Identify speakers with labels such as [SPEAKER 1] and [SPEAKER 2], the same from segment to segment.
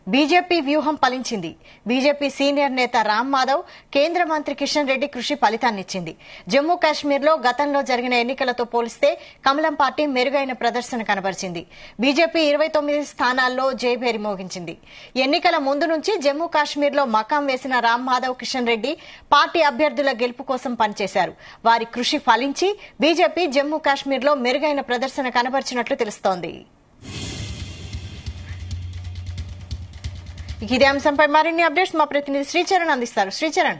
[SPEAKER 1] BJP వ్యూహం ఫలించింది BJP senior నేత రామ్ మాధవ్ కేంద్ర మంత్రి కిషన్ రెడ్డి కృషి ఫలితాన్నిచ్చింది జమ్మూ కాశ్మీర్లో గతంలో జరిగిన ఎన్నికలతో పోలిస్తే కమలం పార్టీ మెరుగైన ప్రదర్శన కనబరిచింది బీజేపీ ఇరవై తొమ్మిది స్థానాల్లో జయభేరి మోగించింది ఎన్నికల ముందు నుంచి జమ్మూ కాశ్మీర్లో మకాం వేసిన రామ్ మాధవ్ కిషన్ రెడ్డి పార్టీ అభ్యర్థుల గెలుపు కోసం పనిచేశారు వారి కృషి ఫలించి బీజేపీ జమ్మూ కాశ్మీర్లో మెరుగైన ప్రదర్శన కనబరిచినట్లు తెలుస్తోంది ఇక ఇదే అంశంపై మరిన్ని అప్డేట్స్ మా ప్రతినిధి శ్రీచరణ్ అందిస్తారు శ్రీచరణ్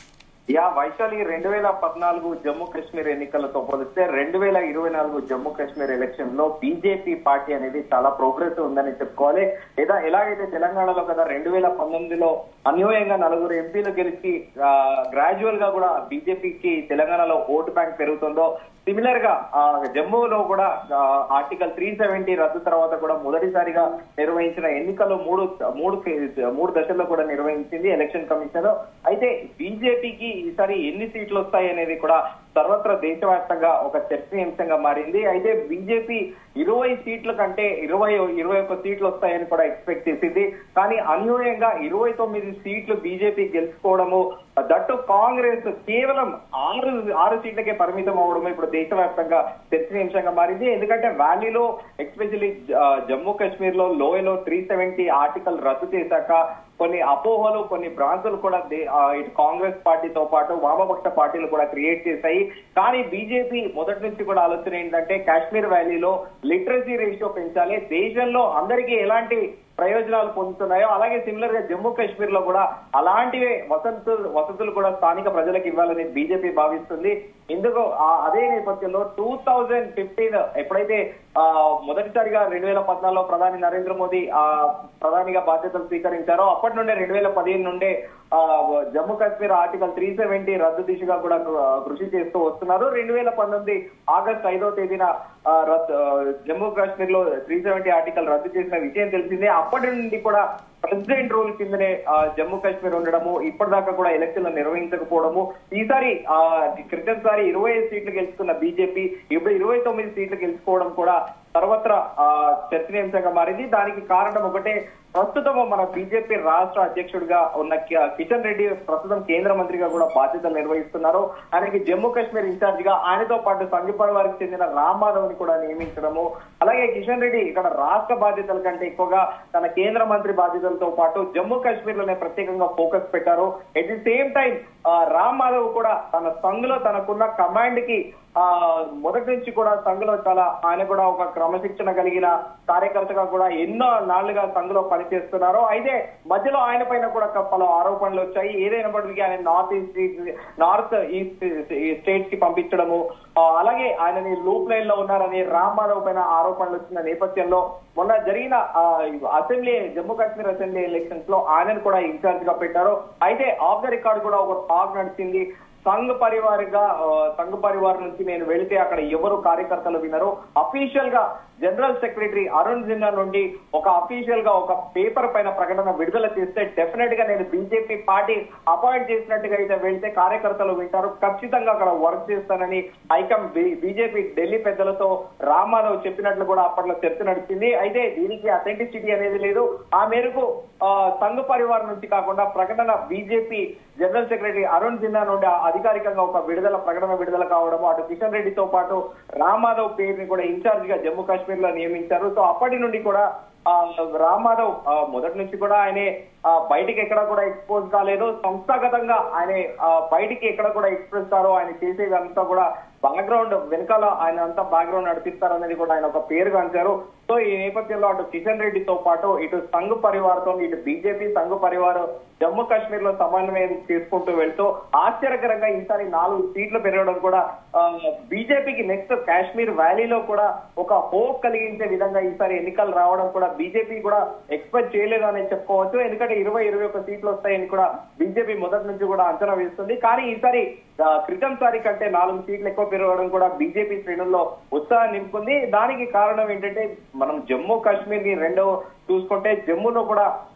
[SPEAKER 2] యా వైశాలి రెండు వేల పద్నాలుగు జమ్మూ కాశ్మీర్ ఎన్నికలతో పోలిస్తే రెండు వేల ఇరవై నాలుగు జమ్మూ కాశ్మీర్ ఎలక్షన్ లో బీజేపీ పార్టీ అనేది చాలా ప్రోగ్రెస్ ఉందని చెప్పుకోవాలి లేదా ఎలాగైతే తెలంగాణలో కదా రెండు వేల పంతొమ్మిదిలో అన్యాయంగా నలుగురు ఎంపీలు గెలిచి గ్రాడ్యువల్ గా కూడా బీజేపీకి తెలంగాణలో ఓటు బ్యాంక్ పెరుగుతుందో సిమిలర్ గా ఆ, జమ్మూలో కూడా ఆ, ఆర్టికల్ త్రీ సెవెంటీ రద్దు తర్వాత కూడా మొదటిసారిగా నిర్వహించిన ఎన్నికల్లో మూడు మూడు ఫే- మూడు దశల్లో కూడా నిర్వహించింది ఎలక్షన్ కమిషన్ అయితే బీజేపీకి ఈసారి ఎన్ని సీట్లు వస్తాయి అనేది కూడా సర్వత్రా దేశవ్యాప్తంగా ఒక చర్చనీయాంశంగా మారింది అయితే బీజేపీ ఇరవై సీట్ల కంటే ఇరవై ఇరవై ఒక్క సీట్లు వస్తాయని కూడా ఎక్స్పెక్ట్ చేసింది కానీ అన్యూయంగా ఇరవై తొమ్మిది సీట్లు బీజేపీ గెలుచుకోవడము దట్టు కాంగ్రెస్ కేవలం ఆరు ఆరు సీట్లకే పరిమితం అవడం ఇప్పుడు దేశవ్యాప్తంగా చర్చనీయాంశంగా మారింది ఎందుకంటే వ్యాలీలో ఎస్పెషల్లీ జమ్మూ కాశ్మీర్ లో లోయలో త్రీ సెవెంటీ ఆర్టికల్ రద్దు చేశాక కొన్ని అపోహలు కొన్ని భ్రాంతులు కూడా దే- ఆ, ఇటు కాంగ్రెస్ పార్టీతో పాటు వామపక్ష పార్టీలు కూడా క్రియేట్ చేశాయి కానీ బీజేపీ మొదటి నుంచి కూడా ఆలోచన ఏంటంటే కాశ్మీర్ వ్యాలీలో లిటరసీ రేషియో పెంచాలి దేశంలో అందరికీ ఎలాంటి ప్రయోజనాలు పొందుతున్నాయో అలాగే సిమిలర్ గా జమ్మూ కాశ్మీర్ లో కూడా అలాంటివే వసతులు వసతులు కూడా స్థానిక ప్రజలకు ఇవ్వాలని బీజేపీ భావిస్తుంది ఇందుకు ఆ- అదే నేపథ్యంలో టూ థౌజండ్ ఫిఫ్టీన్ ఎప్పుడైతే ఆ, మొదటిసారిగా రెండు వేల పద్నాలుగులో ప్రధాని నరేంద్ర మోదీ ఆ ప్రధానిగా బాధ్యతలు స్వీకరించారో అప్పటి నుండే రెండు వేల పదిహేను నుండే ఆ, Jammu Kashmir article three seventy రద్దు దిశగా కూడా కృ- కృషి చేస్తూ వస్తున్నారు రెండు వేల పంతొమ్మిది ఆగస్టు ఐదో తేదీన ఆ, రద్దు ఆ, జమ్మూ కాశ్మీర్ లో త్రీ సెవెంటీ ఆర్టికల్ రద్దు చేసిన విషయం తెలిసిందే అప్పటి నుండి కూడా ప్రెసిడెంట్ రూల్ కిందనే ఆ, జమ్మూ కాశ్మీర్ ఉండడము ఇప్పటిదాకా కూడా ఎలక్షన్లు నిర్వహించకపోవడము ఈసారి ఆ, క్రితంసారి ఇరవై ఐదు సీట్లు గెలుచుకున్న బీజేపీ ఇప్పుడు ఇరవై తొమ్మిది సీట్లు గెలుచుకోవడం కూడా సర్వత్రా ఆ, చర్చనీయాంశంగా మారింది దానికి కారణం ఒకటే ప్రస్తుతం మన బీజేపీ రాష్ట్ర అధ్యక్షుడిగా ఉన్న కి- కిషన్ రెడ్డి ప్రస్తుతం కేంద్ర మంత్రిగా కూడా బాధ్యతలు నిర్వహిస్తున్నారు ఆయనకి జమ్మూ కాశ్మీర్ ఇన్ఛార్జ్ గా ఆయనతో పాటు సంఘ పరివారికి చెందిన రామ్ మాధవ్ ని కూడా నియమించడము అలాగే కిషన్ రెడ్డి ఇక్కడ రాష్ట్ర బాధ్యతల కంటే ఎక్కువగా తన కేంద్ర మంత్రి బాధ్యతలతో పాటు జమ్మూ కాశ్మీర్ లోనే ప్రత్యేకంగా ఫోకస్ పెట్టారు at the same time Ram Madhav కూడా తన సంఘ్ లో తనకున్న కమాండ్ కి ఆ మొదటి నుంచి కూడా సంఘలో చాలా ఆయన కూడా ఒక క్రమశిక్షణ కలిగిన కార్యకర్తగా కూడా ఎన్నో నాళ్లుగా సంఘలో పనిచేస్తున్నారు అయితే మధ్యలో ఆయన పైన కూడా ఒక పలు ఆరోపణలు వచ్చాయి ఏదైనప్పటికీ ఆయన north east north east states కి పంపించడము ఆ, అలాగే ఆయనని లూప్ లైన్ లో ఉన్నారని రామ్ మాధవ్ పైన ఆరోపణలు వచ్చిన నేపథ్యంలో మొన్న జరిగిన ఆ, assembly Jammu Kashmir assembly elections లో ఆయనను కూడా ఇన్ఛార్జ్ గా పెట్టారు అయితే ఆఫ్ ద రికార్డ్ కూడా ఒక టాక్ నడిచింది సంఘ్ పరివార్ గా ఆ, సంఘ్ పరివార్ నుంచి నేను వెళితే అక్కడ ఎవరు కార్యకర్తలు వినరు అఫీషియల్ గా జనరల్ సెక్రటరీ అరుణ్ సిన్హా నుండి ఒక అఫీషియల్ గా ఒక పేపర్ పైన ప్రకటన విడుదల చేస్తే డెఫినెట్ గా నేను బీజేపీ పార్టీ అపాయింట్ చేసినట్టుగా అయితే వెళ్తే కార్యకర్తలు వింటారు ఖచ్చితంగా అక్కడ వర్క్ చేస్తానని హైకమ్ బీజేపీ ఢిల్లీ పెద్దలతో రామారావు చెప్పినట్లు కూడా అప్పట్లో చర్చ నడిచింది అయితే దీనికి అథెంటిసిటీ అనేది లేదు ఆ మేరకు ఆ, సంఘ్ పరివార్ నుంచి కాకుండా ప్రకటన BJP general secretary Arun Sinha నుండి అధికారికంగా ఒక విడుదల ప్రకటన విడుదల కావడం అటు కిషన్ రెడ్డితో పాటు రామ్ మాధవ్ పేరుని కూడా ఇన్ఛార్జ్ గా జమ్మూ కాశ్మీర్ లో నియమించారు సో అప్పటి నుండి కూడా ఆ, రామ్ మాధవ్ ఆ, మొదటి నుంచి కూడా ఆయనే ఆ, బయటికి ఎక్కడ కూడా ఎక్స్పోజ్ కాలేదు సంస్థాగతంగా ఆయన ఆ, బయటికి ఎక్కడ కూడా ఎక్స్ప్రెస్ కారో ఆయన చేసేది అంతా కూడా బ్యాక్గ్రౌండ్ వెనకాల ఆయన అంతా బ్యాక్గ్రౌండ్ నడిపిస్తారు అనేది కూడా ఆయన ఒక పేరు అంచారు సో ఈ నేపథ్యంలో అటు కిషన్ రెడ్డితో పాటు ఇటు సంఘ్ పరివార్తో ఇటు బీజేపీ సంఘ్ పరివార్ జమ్మూ కాశ్మీర్ లో సమన్వయం చేసుకుంటూ వెళ్తూ ఆశ్చర్యకరంగా ఈసారి నాలుగు సీట్లు పెరగడం కూడా బీజేపీకి నెక్స్ట్ కాశ్మీర్ వ్యాలీలో కూడా ఒక హోప్ కలిగించే విధంగా ఈసారి ఎన్నికలు రావడం కూడా బీజేపీ కూడా ఎక్స్పెక్ట్ చేయలేదు అని చెప్పుకోవచ్చు ఎందుకంటే ఇరవై ఇరవై ఒక్క సీట్లు వస్తాయని కూడా బీజేపీ మొదటి నుంచి కూడా అంచనా వేస్తుంది కానీ ఈసారి ఆ, క్రితం సారి కంటే నాలుగు సీట్లు ఎక్కువ పెరగడం కూడా బీజేపీ శ్రేణుల్లో ఉత్సాహం నింపుకుంది దానికి కారణం ఏంటంటే మనం జమ్మూ కాశ్మీర్ ని రెండో చూసుకుంటే జమ్మూలో కూడా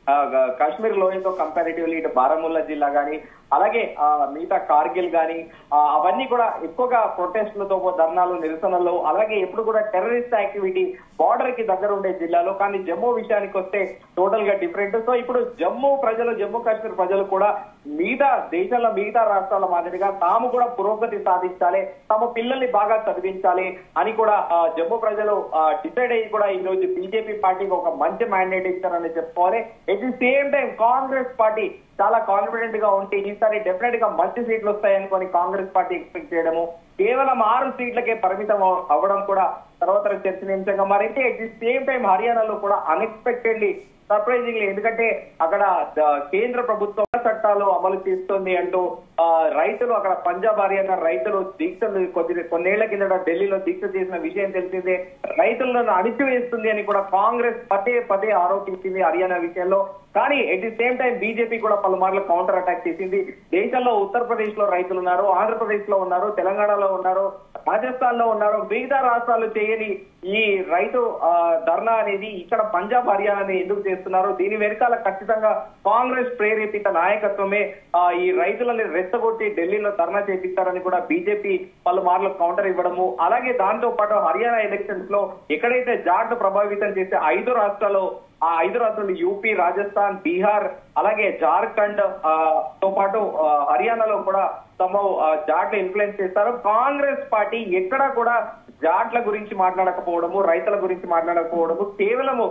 [SPEAKER 2] ఆ, గ- కాశ్మీర్ లోయతో కంపారిటివ్లీ ఇటు బారాముల్లా జిల్లా గానీ అలాగే ఆ, మిగతా కార్గిల్ గానీ ఆ, అవన్నీ కూడా ఎక్కువగా ప్రొటెస్ట్లతో ధర్నాలు నిరసనలు అలాగే ఎప్పుడు కూడా టెర్రరిస్ట్ యాక్టివిటీ బార్డర్ కి దగ్గర ఉండే జిల్లాలో కానీ జమ్మూ విషయానికి వస్తే టోటల్ గా డిఫరెంట్ సో ఇప్పుడు జమ్మూ ప్రజలు జమ్మూ కాశ్మీర్ ప్రజలు కూడా మిగతా దేశంలో మిగతా రాష్ట్రాల మాదిరిగా తాము కూడా పురోగతి సాధించాలి తమ పిల్లల్ని బాగా చదివించాలి అని కూడా ఆ, జమ్మూ ప్రజలు డిసైడ్ అయ్యి కూడా ఈ రోజు బీజేపీ పార్టీకి ఒక మంచి మ్యాండేట్ ఇచ్చారని చెప్పుకోవాలి at the same time Congress party చాలా కాన్ఫిడెంట్ గా ఉంటే ఈసారి డెఫినెట్ గా మంచి సీట్లు వస్తాయనుకొని కాంగ్రెస్ పార్టీ ఎక్స్పెక్ట్ చేయడము కేవలం ఆరు సీట్లకే పరిమితం అవ- అవ్వడం కూడా తర్వాత చర్చనీయాంశంగా మారింది ఎట్ ది సేమ్ టైం హర్యానాలో కూడా అన్ఎక్స్పెక్టెడ్లీ సర్ప్రైజింగ్లీ ఎందుకంటే అక్కడ ద- కేంద్ర ప్రభుత్వం చట్టాలు అమలు చేస్తుంది అంటూ ఆ, రైతులు అక్కడ పంజాబ్ హర్యానా రైతులు దీక్షలు కొద్ది కొన్నేళ్ల కిందట ఢిల్లీలో దీక్ష చేసిన విషయం తెలిసిందే రైతులను అణిచివేస్తుంది అని కూడా కాంగ్రెస్ పదే పదే ఆరోపించింది హర్యానా విషయంలో కానీ at the same time BJP కూడా పలుమార్లు కౌంటర్ అటాక్ చేసింది దేశంలో ఉత్తరప్రదేశ్ లో రైతులు ఉన్నారు ఆంధ్రప్రదేశ్ లో ఉన్నారు తెలంగాణలో ఉన్నారు రాజస్థాన్ లో ఉన్నారు మిగతా రాష్ట్రాలు చేయని ఈ రైతు ఆ, ధర్నా అనేది ఇక్కడ పంజాబ్ హర్యానాని ఎందుకు చేస్తున్నారు దీని వెనకాల ఖచ్చితంగా కాంగ్రెస్ ప్రేరేపిత నాయకత్వమే ఆ, ఈ రైతులని రెచ్చగొట్టి ఢిల్లీలో ధర్నా చేపిస్తారని కూడా బీజేపీ పలుమార్లు కౌంటర్ ఇవ్వడము అలాగే దాంతో పాటు హర్యానా ఎలక్షన్స్ లో ఎక్కడైతే జాట్ ప్రభావితం చేసే ఐదు రాష్ట్రాలు ఆ ఐదు రాష్ట్రాలు యూపీ రాజస్థాన్ బీహార్ అలాగే జార్ఖండ్ ఆ, తో పాటు ఆ, హర్యానాలో కూడా తమ ఆ, జాట్లు ఇన్ఫ్లుయెన్స్ చేస్తారు కాంగ్రెస్ పార్టీ ఎక్కడా కూడా జాట్ల గురించి మాట్లాడకపోవడము రైతుల గురించి మాట్లాడకపోవడము కేవలము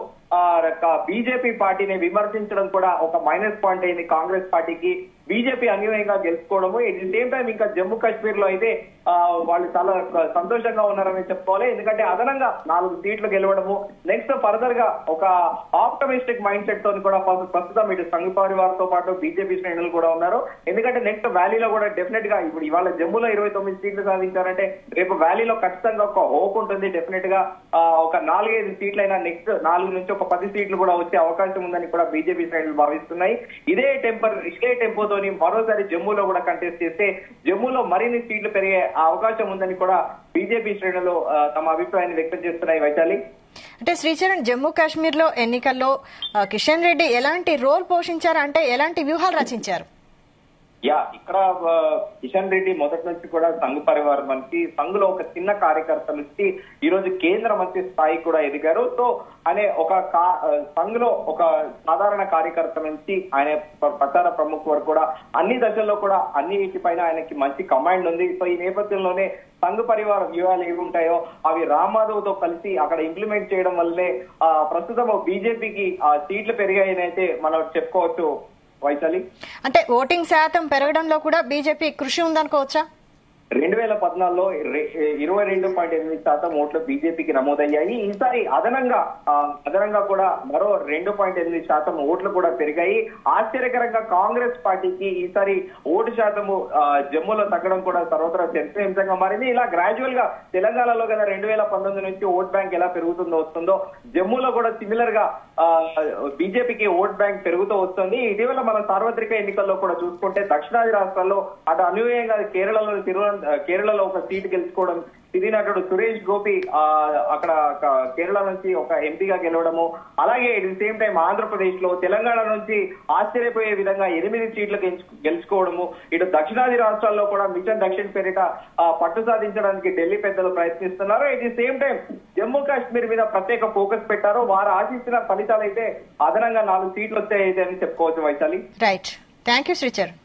[SPEAKER 2] బీజేపీ పార్టీని విమర్శించడం కూడా ఒక మైనస్ పాయింట్ అయింది కాంగ్రెస్ పార్టీకి బీజేపీ అన్యాయంగా గెలుచుకోవడము ఎట్ ది సేమ్ టైం ఇంకా జమ్మూ కాశ్మీర్ లో అయితే ఆ, వాళ్ళు చాలా సంతోషంగా ఉన్నారని చెప్పుకోవాలి ఎందుకంటే అదనంగా నాలుగు సీట్లు గెలవడము నెక్స్ట్ ఫర్దర్ గా ఒక ఆప్టమిస్టిక్ మైండ్ సెట్ తో కూడా ప్రస్తు- ప్రస్తుతం ఇటు సంఘ పరివార్తో పాటు బీజేపీ శ్రేణులు కూడా ఉన్నారు ఎందుకంటే నెక్స్ట్ వ్యాలీలో కూడా డెఫినెట్ గా ఇప్పుడు ఇవాళ జమ్మూలో ఇరవై తొమ్మిది సీట్లు సాధించారంటే రేపు వ్యాలీలో ఖచ్చితంగా ఒక హోప్ ఉంటుంది డెఫినెట్ గా ఆ, ఒక నాలుగైదు సీట్లైనా నెక్స్ట్ నాలుగు నుంచి ఒక పది సీట్లు కూడా వచ్చే అవకాశం ఉందని కూడా బీజేపీ శ్రేణులు భావిస్తున్నాయి ఇదే టెంపర్ ఇదే టెంపోతోని మరోసారి జమ్మూలో కూడా కంటెస్ట్ చేస్తే జమ్మూలో మరిన్ని సీట్లు పెరిగే అవకాశం ఉందని కూడా బీజేపీ శ్రేణులు ఆ, తమ అభిప్రాయాన్ని వ్యక్తం చేస్తున్నాయి వైశాలి
[SPEAKER 1] అంటే శ్రీచరణ్ జమ్మూ కాశ్మీర్ లో ఎన్నికల్లో ఆ, కిషన్ రెడ్డి ఎలాంటి రోల్ పోషించారు అంటే ఎలాంటి వ్యూహాలు రచించారు
[SPEAKER 2] యా ఇక్కడ ఆ, కిషన్ రెడ్డి మొదటి నుంచి కూడా సంఘ్ పరివారం నుంచి సంఘ్లో ఒక చిన్న కార్యకర్త నుంచి ఈ రోజు కేంద్ర మంత్రి స్థాయి కూడా ఎదిగారు సో అనే ఒక కా- ఆ, సంఘ్లో ఒక సాధారణ కార్యకర్త నుంచి ఆయన ప్ర- ప్రచార ప్రముఖ వరకు కూడా అన్ని దశల్లో కూడా అన్నిటిపైన ఆయనకి మంచి కమాండ్ ఉంది సో ఈ నేపథ్యంలోనే సంఘ పరివార వ్యూహాలు ఏవి ఉంటాయో అవి రామ్ మాధవ్ తో కలిసి అక్కడ ఇంప్లిమెంట్ చేయడం వల్లే ఆ, ప్రస్తుతం బీజేపీకి సీట్లు పెరిగాయని అయితే మనం చెప్పుకోవచ్చు వైశాలి
[SPEAKER 1] అంటే ఓటింగ్ శాతం పెరగడంలో కూడా బీజేపీ కృషి ఉందనుకోవచ్చా
[SPEAKER 2] రెండు వేల పద్నాలుగులో ఇరవై రెండు పాయింట్ ఎనిమిది శాతం ఓట్లు బీజేపీకి నమోదయ్యాయి ఈసారి అదనంగా ఆ, అదనంగా కూడా మరో రెండు పాయింట్ ఎనిమిది శాతం ఓట్లు కూడా పెరిగాయి ఆశ్చర్యకరంగా కాంగ్రెస్ పార్టీకి ఈసారి ఓటు శాతము ఆ, జమ్మూలో తగ్గడం కూడా సర్వత్రా చర్చనీయాంశంగా మారింది ఇలా గ్రాడ్యువల్ గా తెలంగాణలో కదా రెండు వేల పంతొమ్మిది నుంచి ఓట్ బ్యాంక్ ఎలా పెరుగుతుందో వస్తుందో జమ్మూలో కూడా సిమిలర్ గా బీజేపీకి ఓట్ బ్యాంక్ పెరుగుతూ వస్తుంది ఇటీవల మన సార్వత్రిక ఎన్నికల్లో కూడా చూసుకుంటే దక్షిణాది రాష్ట్రాల్లో అటు అనుయాయంగా కేరళలో తిరువ కేరళలో ఒక సీటు గెలుచుకోవడం సినీ నటుడు సురేష్ గోపి ఆ, అక్కడ ఒక కేరళ నుంచి ఒక ఎంపీగా గెలవడము అలాగే at the same time Andhra Pradesh లో తెలంగాణ నుంచి ఆశ్చర్యపోయే విధంగా ఎనిమిది సీట్లు గెలుచు- గెలుచుకోవడము ఇటు దక్షిణాది రాష్ట్రాల్లో కూడా మిషన్ దక్షిణ పేరిట ఆ, పట్టు సాధించడానికి ఢిల్లీ పెద్దలు ప్రయత్నిస్తున్నారు at the same time Jammu Kashmir మీద ప్రత్యేక ఫోకస్ పెట్టారు వారు ఆశించిన ఫలితాలు అయితే అదనంగా నాలుగు సీట్లు వచ్చాయి అని చెప్పుకోవచ్చు Vaishali
[SPEAKER 1] right thank you Sricharan